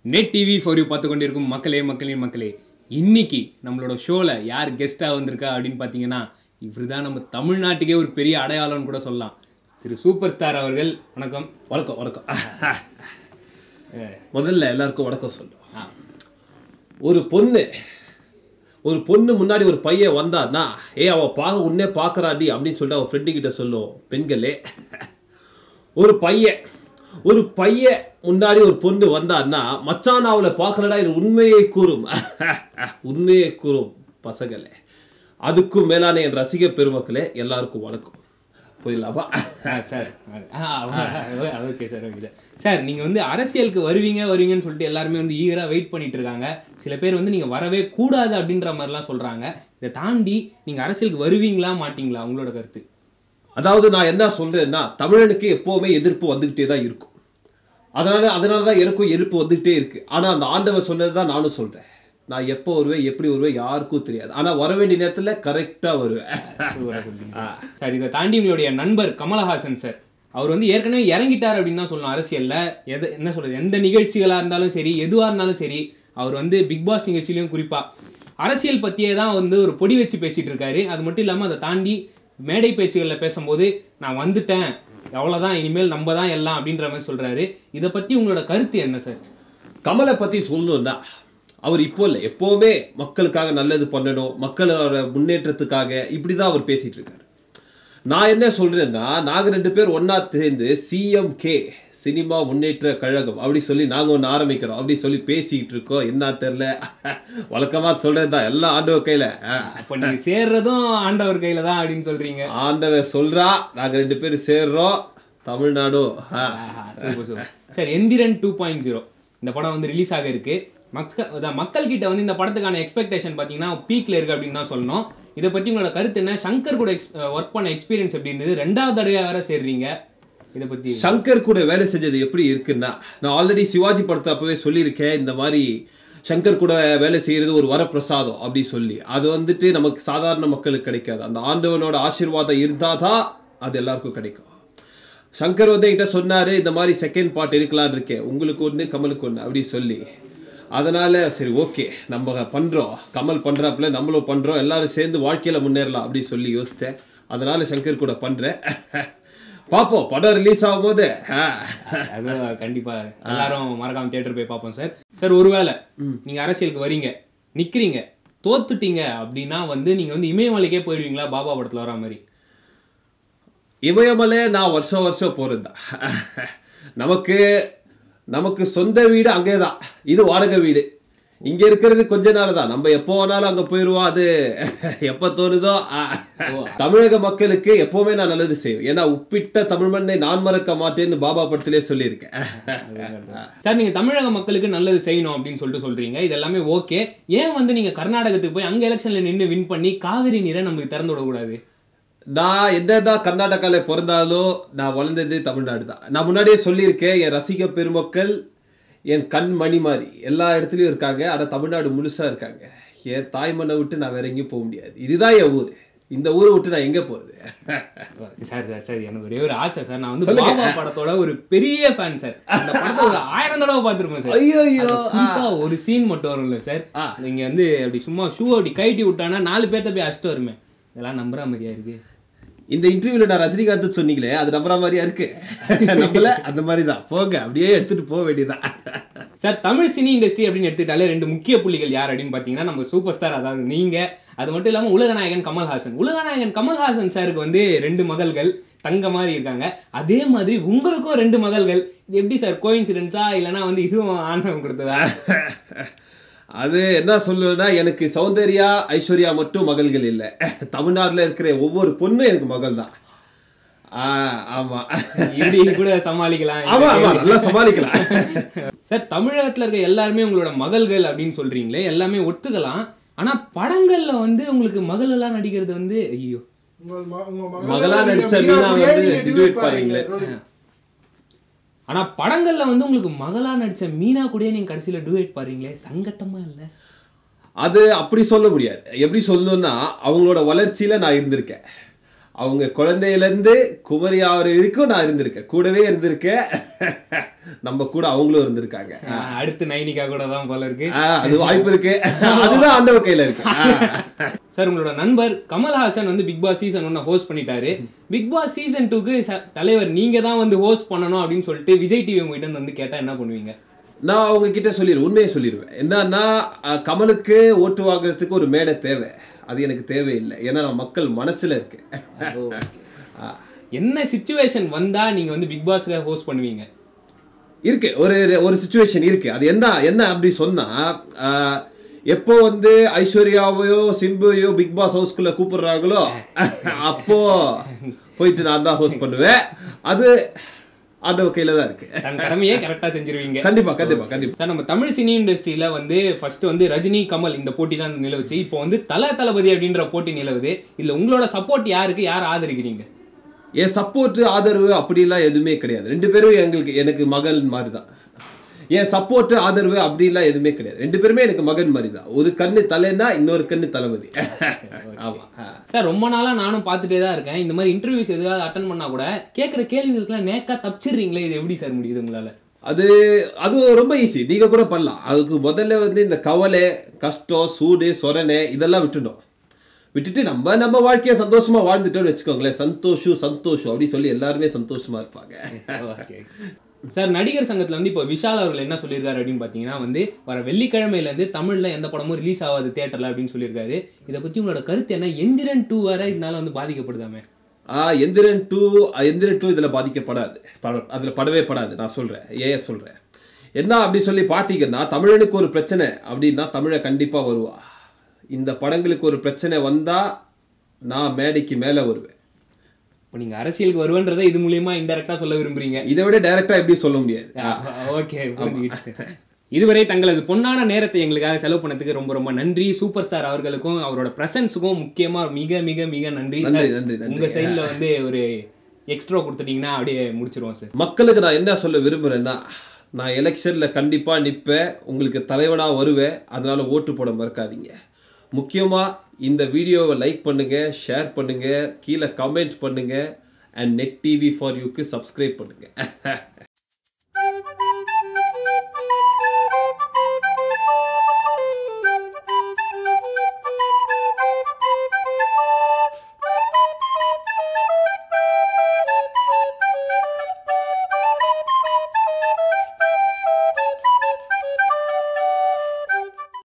Net TV for you பார்த்து கொண்டிருக்கும் மக்களே மக்களே மக்களே இன்னைக்கு நம்மளோட ஷோவில் யார் கெஸ்ட்டாக வந்திருக்கா அப்படின்னு பார்த்தீங்கன்னா இவர் தான் நம்ம தமிழ்நாட்டுக்கே ஒரு பெரிய அடையாளம்னு கூட சொல்லலாம் திரு சூப்பர் ஸ்டார் அவர்கள் வணக்கம் வணக்கம் வணக்கம் முதல்ல எல்லாருக்கும் வணக்கம் சொல்லும் ஆ, ஒரு பொண்ணு ஒரு பொண்ணு முன்னாடி ஒரு பையன் வந்தான்னா ஏ அவ பாக உன்னே பார்க்கறாடி அப்படின்னு சொல்லிட்டு அவன் ஃப்ரெண்டு கிட்ட சொல்லும் பெண்களே ஒரு பையன் ஒரு பையன் முன்னாடி ஒரு பொண்ணு வந்தான்னா மச்சான் நான் அவளை பார்க்கலடா இது உண்மையை கூறும் உண்மையை கூறும் பசங்களே அதுக்கும் மேலான என் ரசிக பெருமக்களே எல்லாருக்கும் வணக்கம் போயிடலாமா ஆ, சார் ஆ okay sir okay sir sir நீங்கள் வந்து அரசியலுக்கு வருவீங்க வருவீங்கன்னு சொல்லிட்டு எல்லாருமே வந்து ஈகராக வெயிட் பண்ணிட்டு இருக்காங்க சில பேர் வந்து நீங்கள் வரவே கூடாது அப்படின்ற மாதிரிலாம் சொல்கிறாங்க இதை தாண்டி நீங்கள் அரசியலுக்கு வருவீங்களா மாட்டீங்களா உங்களோட கருத்து அதாவது நான் என்ன சொல்றேன்னா தமிழனுக்கு எப்பவுமே எதிர்ப்பு வந்துகிட்டே தான் இருக்கும் அதனால அதனால தான் எனக்கும் எதிர்ப்பு வந்துகிட்டே இருக்கு ஆனா அந்த ஆண்டவர் சொன்னது தான் நானும் சொல்றேன் நான் எப்போ வருவேன் எப்படி வருவேன் யாருக்கும் தெரியாது ஆனா வர வேண்டிய நேரத்துல கரெக்டா வருவேன் சூப்பரா சொல்றீங்க சார். சார் இதை தாண்டி உங்களுடைய நண்பர் கமலஹாசன் சார் அவர் வந்து ஏற்கனவே இறங்கிட்டார் அப்படின்னு தான் சொல்லணும் அரசியல்ல எது என்ன சொல்றது எந்த நிகழ்ச்சிகளா இருந்தாலும் சரி எதுவா இருந்தாலும் சரி அவர் வந்து பிக் பாஸ் நிகழ்ச்சியிலையும் குறிப்பா அரசியல் பத்தியே தான் வந்து ஒரு பொடி வச்சு பேசிட்டு இருக்காரு அது மட்டும் இல்லாம அதை தாண்டி மேடை பேச்சுகளில் பேசும்போது நான் வந்துட்டேன் அவ்வளோதான் இனிமேல் நம்ம தான் எல்லாம் அப்படின்ற மாதிரி சொல்றாரு இதை பத்தி உங்களோட கருத்து என்ன சார் கமலை பத்தி சொல்லணும்னா அவர் இப்போ இல்லை எப்பவுமே மக்களுக்காக நல்லது பண்ணணும் மக்களோட முன்னேற்றத்துக்காக இப்படிதான் அவர் பேசிட்டு இருக்காரு நான் என்ன சொல்றேன்னா நாங்க ரெண்டு பேர் ஒண்ணா சேர்ந்து சிஎம்கே சினிமா முன்னேற்ற கழகம் அப்படி சொல்லி நாங்க ஒன்று ஆரம்பிக்கிறோம் அப்படி சொல்லி பேசிக்கிட்டு இருக்கோம் என்ன தெரியல வழக்கமா சொல்றது தான் எல்லாம் ஆண்டவர் கையில ஆ. அப்போ நீங்க சேர்றதும் ஆண்டவர் கையில தான் அப்படின்னு சொல்றீங்க ஆண்டவர் சொல்றா நாங்க ரெண்டு பேரும் சேர்றோம் தமிழ்நாடு ஆ. Super super sir Enthiran two point zero இந்த படம் வந்து ரிலீஸ் ஆக இருக்கு மக்கள் அதான் மக்கள் கிட்ட வந்து இந்த படத்துக்கான எக்ஸ்பெக்டேஷன் பார்த்தீங்கன்னா பீக்ல இருக்கு அப்படின்னு தான் சொல்லணும் இதை பற்றி உங்களோட கருத்து என்ன சங்கர் கூட ஒர்க் பண்ண எக்ஸ்பீரியன்ஸ் எப்படி இருந்தது ரெண்டாவது தடவை வேற சேர்றீங்க இதை பத்தி சங்கர் கூட வேலை செஞ்சது எப்படி இருக்குன்னா நான் ஆல்ரெடி சிவாஜி படத்தை அப்பவே சொல்லியிருக்கேன் இந்த மாதிரி சங்கர் கூட வேலை செய்யறது ஒரு வரப்பிரசாதம் அப்படி சொல்லி அது வந்துட்டு நமக்கு சாதாரண மக்களுக்கு கிடைக்காது அந்த ஆண்டவனோட ஆசீர்வாதம் இருந்தாதான் அது எல்லாருக்கும் கிடைக்கும் சங்கர் வந்து என்கிட்ட சொன்னாரு இந்த மாதிரி செகண்ட் பார்ட் எடுக்கலான்னு இருக்கேன் உங்களுக்கு ஒன்று கமலுக்கு ஒன்று அப்படி சொல்லி அதனால சரி ஓகே நம்ம பண்றோம் கமல் பண்றாப்புல நம்மளும் பண்றோம் எல்லாரும் சேர்ந்து வாழ்க்கையில முன்னேறலாம் அப்படி சொல்லி யோசிச்சேன் அதனால சங்கர் கூட பண்றேன் பார்ப்போம் படம் ரிலீஸ் ஆகும்போது ஆ. அது கண்டிப்பா எல்லாரும் மறக்காம தியேட்டர் போய் பார்ப்போம் சார் சார் ஒருவேளை நீங்க அரசியலுக்கு வரீங்க நிக்கிறீங்க தோத்துட்டீங்க அப்படின்னா வந்து நீங்க வந்து இமயமலைக்கே போயிடுவீங்களா பாபா படத்துல வர மாதிரி இமயமலை நான் வருஷம் வருஷம் போறது தான் நமக்கு நமக்கு சொந்த வீடு அங்கே தான் இது வாடகை வீடு இங்க இருக்கிறது கொஞ்ச நாள் தான் நம்ம எப்போ வேணாலும் அங்க போயிருவோம் அது எப்ப தோணுதோ ஆ. தமிழக மக்களுக்கு எப்பவுமே நான் நல்லது செய்வேன் ஏன்னா உப்பிட்ட தமிழ் மண்ணை நான் மறக்க மாட்டேன்னு பாபா படத்திலே சொல்லியிருக்கேன் சார் நீங்க தமிழக மக்களுக்கு நல்லது செய்யணும் அப்படின்னு சொல்லிட்டு சொல்றீங்க இது எல்லாமே ஓகே ஏன் வந்து நீங்க கர்நாடகத்துக்கு போய் அங்க எலெக்ஷன்ல நின்னு வின் பண்ணி காவிரி நீரை நமக்கு திறந்து விடக்கூடாது நான் எந்த தான் கர்நாடகாவில் பிறந்தாலும் நான் வளர்ந்தது தமிழ்நாடு தான் நான் முன்னாடியே சொல்லியிருக்கேன் என் ரசிக பெருமக்கள் என் கண் மணி மாதிரி எல்லா இடத்துலையும் இருக்காங்க ஆனால் தமிழ்நாடு முழுசா இருக்காங்க என் தாய் மண்ணை விட்டு நான் வேற எங்கேயும் போக முடியாது இதுதான் என் ஊர் இந்த ஊரை விட்டு நான் எங்கே போகிறது சார் சார் சார் எனக்கு ஒரே ஒரு ஆசை சார் நான் வந்து பாபா படத்தோட ஒரு பெரிய ஃபேன் சார் அந்த படத்தை ஒரு ஆயிரம் தடவை பார்த்துருப்பேன் சார் ஐயோ ஐயோ அதுல குறிப்பா ஒரு சீன் மட்டும் வரும்ல சார் நீங்க வந்து அப்படி சும்மா ஷூ அப்படி கழட்டி விட்டானா நாலு பேர்த்த போய் அடிச்சுட்டு வருமே இதெல்லாம் நம்புற மாதிரியா இருக்கு இந்த இன்டர்வியூல நான் ரஜினிகாந்த் சொன்னீங்களே அது நம்புற மாதிரியா இருக்கு நம்மள அந்த மாதிரி தான் போங்க அப்படியே எடுத்துட்டு போக வேண்டியதான் சார் தமிழ் சினி இண்டஸ்ட்ரி அப்படின்னு எடுத்துக்கிட்டாலே ரெண்டு முக்கிய புள்ளிகள் யார் அப்படின்னு பார்த்தீங்கன்னா நம்ம சூப்பர் ஸ்டார் அதாவது நீங்க அது மட்டும் இல்லாமல் உலகநாயகன் கமல்ஹாசன் உலகநாயகன் கமல்ஹாசன் சாருக்கு வந்து ரெண்டு மகள்கள் தங்க மாதிரி இருக்காங்க அதே மாதிரி உங்களுக்கும் ரெண்டு மகள்கள் இது எப்படி சார் கோயின்சிடென்ஸா இல்லைன்னா வந்து இதுவும் ஆண்டவன் கொடுத்ததா அது என்ன சொல்லுவேன்னா எனக்கு சௌந்தர்யா ஐஸ்வர்யா மட்டும் மகள்கள் இல்லை தமிழ்நாட்டுல இருக்கிற ஒவ்வொரு பொண்ணும் எனக்கு மகள் தான் ஆ, ஆமா இப்படி கூட சமாளிக்கலாம் ஆமா ஆமா நல்லா சமாளிக்கலாம் சார் தமிழகத்துல இருக்க எல்லாருமே உங்களோட மகள்கள் அப்படின்னு சொல்றீங்களே எல்லாமே ஒத்துக்கலாம் ஆனா படங்கள்ல வந்து உங்களுக்கு மகள் எல்லாம் நடிக்கிறது வந்து ஐயோ உங்கள் ம- உங்க மகளா மகளா நீங்க நடிச்ச மீனா மீனா கூடயே வந்து நீங்க duet duet பாடுறீங்களே. பாடுறீங்களே. ஆனா படங்கள்ல வந்து உங்களுக்கு மகளா நடிச்ச மீனா கூட நீங்க கடைசியில டூயட் பாடுறீங்களே சங்கட்டமா இல்ல அது அப்படி சொல்ல முடியாது எப்படி சொல்லணும்னா அவங்களோட வளர்ச்சியில நான் இருந்திருக்கேன் அவங்க குழந்தையிலேருந்து குமரி ஆறு வரைக்கும் நான் இருந்திருக்கேன் கூடவே இருந்திருக்கேன் நம்ம கூட அவங்களும் இருந்திருக்காங்க ஆஹ் அடுத்து நைனிகா கூட தான் போல இருக்கு ஆ, அது வாய்ப்பு இருக்கு அதுதான் ஆண்டவ கையில இருக்கு ஆ. சார் உங்களோட நண்பர் கமல்ஹாசன் வந்து பிக் பாஸ் சீசன் ஒன்று ஹோஸ்ட் பண்ணிட்டாரு பிக் பாஸ் சீசன் டூக்கு தலைவர் நீங்க தான் வந்து ஹோஸ்ட் பண்ணணும் அப்படின்னு சொல்லிட்டு விஜய் டிவி உங்ககிட்ட இருந்து வந்து கேட்டா என்ன பண்ணுவீங்க நான் அவங்க கிட்ட சொல்லிடுவேன் உண்மையை சொல்லிடுவேன் என்னன்னா அஹ், கமலுக்கு ஓட்டு வாங்குறதுக்கு ஒரு மேடை தேவை அது எனக்கு தேவையில்லை ஏன்னா நான் மக்கள் மனசுல இருக்கு ஆ. என்ன சுச்சுவேஷன் வந்தா நீங்க வந்து பிக் பாஸ்ல ஹோஸ்ட் பண்ணுவீங்க இருக்கு ஒரு ஒரு சுச்சுவேஷன் இருக்கு அது என்ன என்ன அப்படி சொன்னா ஆஹ், எப்போ வந்து ஐஸ்வர்யாவையோ சிம்புவையோ பிக் பாஸ் ஹவுஸ்குள்ள கூப்பிடுறாங்களோ அப்போ போயிட்டு நான் தான் ஹோஸ்ட் பண்ணுவேன் அது ஆண்டவ கையில தான் இருக்கு தன் கடமையே கரெக்டா செஞ்சிருவீங்க கண்டிப்பா கண்டிப்பா கண்டிப்பா சார் நம்ம தமிழ் சினி இண்டஸ்ட்ரியில வந்து ஃபர்ஸ்ட் வந்து ரஜினி கமல் இந்த போட்டி தான் நிலவுச்சு இப்போ வந்து தல தளபதி அப்படின்ற போட்டி நிலவுது இதுல உங்களோட சப்போர்ட் யாருக்கு யார் ஆதரிக்கிறீங்க என் சப்போர்ட் ஆதரவு அப்படிலாம் எதுவுமே கிடையாது ரெண்டு பேரும் எங்களுக்கு எனக்கு மகள் மாதிரி தான் என் சப்போர்ட் ஆதரவு அப்படிலாம் எதுவுமே கிடையாது ரெண்டு பேருமே எனக்கு மகன் மாதிரி தான் ஒரு கண்ணு தலைன்னா இன்னொரு கண்ணு தளபதி ஆமா ஆ. சார் ரொம்ப நாளா நானும் பார்த்துட்டே தான் இருக்கேன் இந்த மாதிரி இன்டர்வியூஸ் எதாவது அட்டன் பண்ணா கூட கேட்குற கேள்விகளுக்குலாம் நேக்கா தப்பிச்சிடுறீங்களே இது எப்படி சார் முடியுது உங்களால அது அது ரொம்ப ஈஸி நீங்க கூட பண்ணலாம் அதுக்கு முதல்ல வந்து இந்த கவலை கஷ்டம் சூடு சொரணை இதெல்லாம் விட்டுடும் விட்டுட்டு நம்ம நம்ம வாழ்க்கைய சந்தோஷமா வாழ்ந்துட்டோம்னு வச்சுக்கோங்களேன் சந்தோஷம் சந்தோஷம் அப்படி சொல்லி எல்லாருமே சந்தோஷமா இருப்பாங்க ஓகே சார் நடிகர் சங்கத்துல வந்து இப்போ விஷால் அவர்கள் என்ன சொல்லியிருக்காரு அப்படின்னு பார்த்தீங்கன்னா வந்து வர வெள்ளிக்கிழமையில இருந்து தமிழ்ல எந்த படமும் ரிலீஸ் ஆகாது தியேட்டர்ல அப்படின்னு சொல்லியிருக்காரு இதை பத்தி உங்களோட கருத்து என்ன எந்திரன் டூ வேற இதனால வந்து பாதிக்கப்படுதாமே ஆ எந்திரன் டூ எந்திரன் டூ இதில் பாதிக்கப்படாது பட அதில் படவே படாது நான் சொல்கிறேன் ஏன் சொல்கிறேன் என்ன அப்படி சொல்லி பார்த்தீங்கன்னா தமிழனுக்கு ஒரு பிரச்சனை அப்படின்னா தமிழை கண்டிப்பாக வருவா இந்த படங்களுக்கு ஒரு பிரச்சனை வந்தால் நான் மேடைக்கு மேலே வருவேன் இப்போ நீங்க அரசியலுக்கு வருவன்றதை இது மூலியமா இன்டெரக்டா சொல்ல விரும்புறீங்க இதை விட டைரெக்டாக எப்படி சொல்ல முடியாது ஓகே புரிஞ்சுக்கிட்டு சார் இதுவரை தங்களது பொன்னான நேரத்தை எங்களுக்காக செலவு பண்ணதுக்கு ரொம்ப ரொம்ப நன்றி சூப்பர் ஸ்டார் அவர்களுக்கும் அவரோட பிரசன்ஸுக்கும் முக்கியமா மிக மிக மிக நன்றி நன்றி சார் நன்றி நன்றி உங்க சைடுல வந்து ஒரு எக்ஸ்ட்ரா கொடுத்துட்டீங்கன்னா அப்படியே முடிச்சிருவோம் சார் மக்களுக்கு நான் என்ன சொல்ல விரும்புகிறேன்னா நான் எலெக்ஷனில் கண்டிப்பாக நிற்பேன் உங்களுக்கு தலைவனாக வருவேன் அதனால ஓட்டு போட மறக்காதீங்க முக்கியமாக இந்த வீடியோவை லைக் பண்ணுங்கள் ஷேர் பண்ணுங்கள் கீழே கமெண்ட் பண்ணுங்கள் அண்ட் நெட் டிவி ஃபார் யூக்கு சப்ஸ்கிரைப் பண்ணுங்கள்